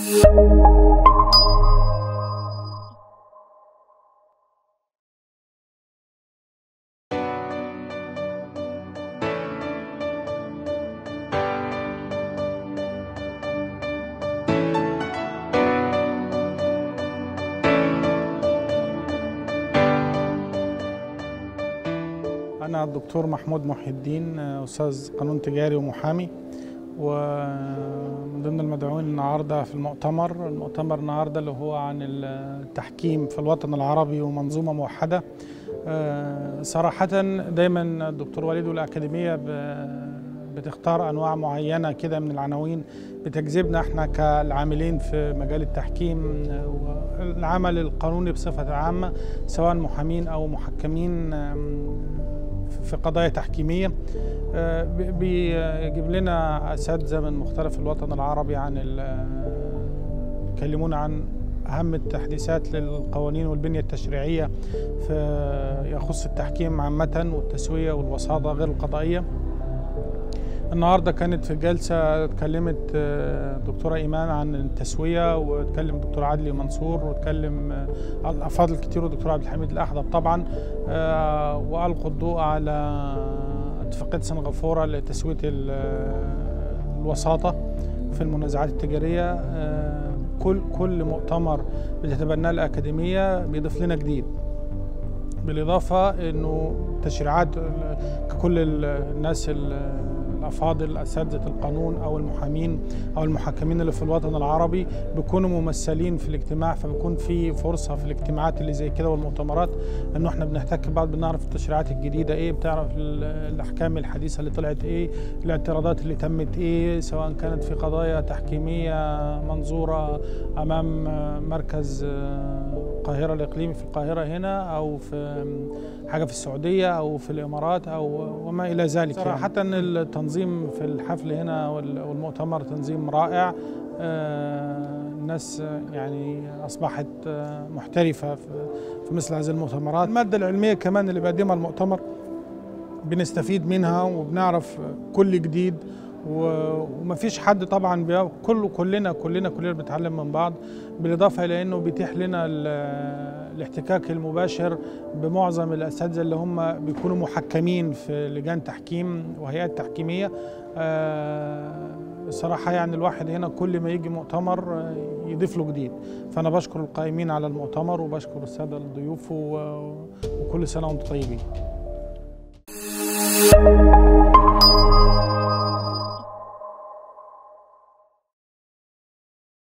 أنا الدكتور محمود محي الدين أستاذ قانون تجاري ومحامي ومن ضمن المدعوين النهارده في المؤتمر، المؤتمر النهارده اللي هو عن التحكيم في الوطن العربي ومنظومة موحدة. آه، صراحة دايما الدكتور وليد والأكاديمية ب- بتختار أنواع معينة كده من العناوين بتجذبنا احنا كالعاملين في مجال التحكيم آه، والعمل القانوني بصفة عامة سواء محامين أو محكمين آم، في قضايا تحكيمية آه، بي- بيجيب لنا أساتذة من مختلف الوطن العربي عن ال- يكلمونا عن أهم التحديثات للقوانين والبنية التشريعية في يخص التحكيم عامة والتسوية والوساطة غير القضائية النهارده كانت في جلسة اتكلمت آه، دكتورة إيمان عن التسوية واتكلم دكتور عدلي منصور واتكلم آه، الأفاضل كتير والدكتور عبد الحميد الأحدب طبعا آه، وألقوا الضوء على اتفاقية سنغافورة لتسوية ال- آه، الوساطة في المنازعات التجارية آه، كل كل مؤتمر بتتبناه الأكاديمية بيضيف لنا جديد بالإضافة إنه تشريعات كل ال- الناس ال- الأفاضل أساتذة القانون أو المحامين أو المحكمين اللي في الوطن العربي بيكونوا ممثلين في الاجتماع فبيكون في فرصة في الاجتماعات اللي زي كده والمؤتمرات إنه إحنا بنحتك ببعض بنعرف التشريعات الجديدة إيه بتعرف ال- الأحكام الحديثة اللي طلعت إيه الاعتراضات اللي تمت إيه سواء كانت في قضايا تحكيمية منظورة أمام مركز القاهرة الإقليمي في القاهرة هنا أو في حاجة في السعودية أو في الإمارات أو وما إلى ذلك صراحة التنظيم في الحفل هنا وال- والمؤتمر تنظيم رائع آه، الناس يعني أصبحت آه، محترفة في في مثل هذه المؤتمرات المادة العلمية كمان اللي بيقدمها المؤتمر بنستفيد منها وبنعرف كل جديد و- ومفيش حد طبعا بي- كله كلنا كلنا كلنا بنتعلم من بعض بالاضافه الى انه بيتيح لنا ال- الاحتكاك المباشر بمعظم الاساتذه اللي هم بيكونوا محكمين في لجان تحكيم وهيئات تحكيميه آه، الصراحه يعني الواحد هنا كل ما يجي مؤتمر آه، يضيف له جديد فانا بشكر القائمين على المؤتمر وبشكر الساده الضيوف و- وكل سنه وانتم طيبين